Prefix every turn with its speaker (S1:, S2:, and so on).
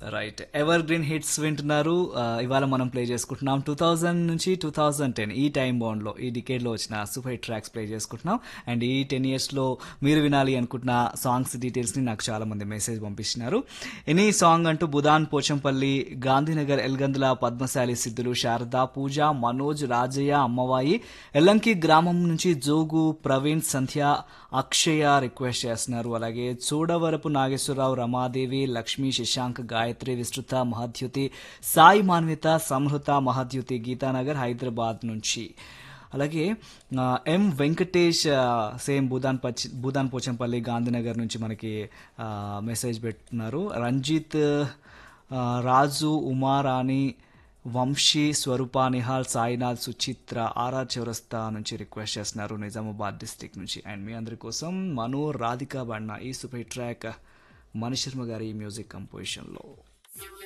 S1: right ever green hits వింటున్నారు ఆ, ఇవాళ మనం ప్లే చేసుకుంటున్నాం టూ థౌజండ్ నుంచి టూ థౌజండ్ టెన్ ఈ టైం బాండ్లో ఈ డికేడ్లో వచ్చిన సూపర్ హిట్ ట్రాక్స్ ప్లే చేసుకుంటున్నాం అండ్ ఈ టెన్ ఇయర్స్లో మీరు వినాలి అనుకుంటున్న సాంగ్స్ డీటెయిల్స్ని నాకు చాలా మంది మెసేజ్ పంపిస్తున్నారు ఎనీ సాంగ్ అంటూ బుధాన్ పోచంపల్లి గాంధీనగర్ ఎల్గందుల పద్మశాలి సిద్ధులు శారద పూజ మనోజ్ రాజయ్య అమ్మవాయి ఎల్లంకి గ్రామం నుంచి జోగు ప్రవీణ్ సంధ్య అక్షయ రిక్వెస్ట్ చేస్తున్నారు అలాగే చూడవరపు నాగేశ్వరరావు రమాదేవి లక్ష్మీ శశాంక్ గాయత్రి విస్తృత మహాద్యుతి సాయి మాన్విత సంహృత మహాద్యుతి గీతానగర్ హైదరాబాద్ నుంచి అలాగే ఆ, ఎం వెంకటేష్ ఆ, సేమ్ భూదాన్ పచ్చి భూదాన్ పోచంపల్లి గాంధీనగర్ నుంచి మనకి ఆ, మెసేజ్ పెట్టున్నారు రంజిత్ ఆ, రాజు ఉమారాణి వంశీ స్వరూప నిహాల్ సాయినాథ్ సుచిత్ర ఆర్ఆర్ చౌరస్తా నుంచి రిక్వెస్ట్ చేస్తున్నారు నిజామాబాద్ డిస్టిక్ నుంచి అండ్ మీ అందరి కోసం మను రాధిక బಣ್ణ ఈ సూపర్ ట్రాక్ మణిశర్మ గారి మ్యూజిక్ కంపోజిషన్లో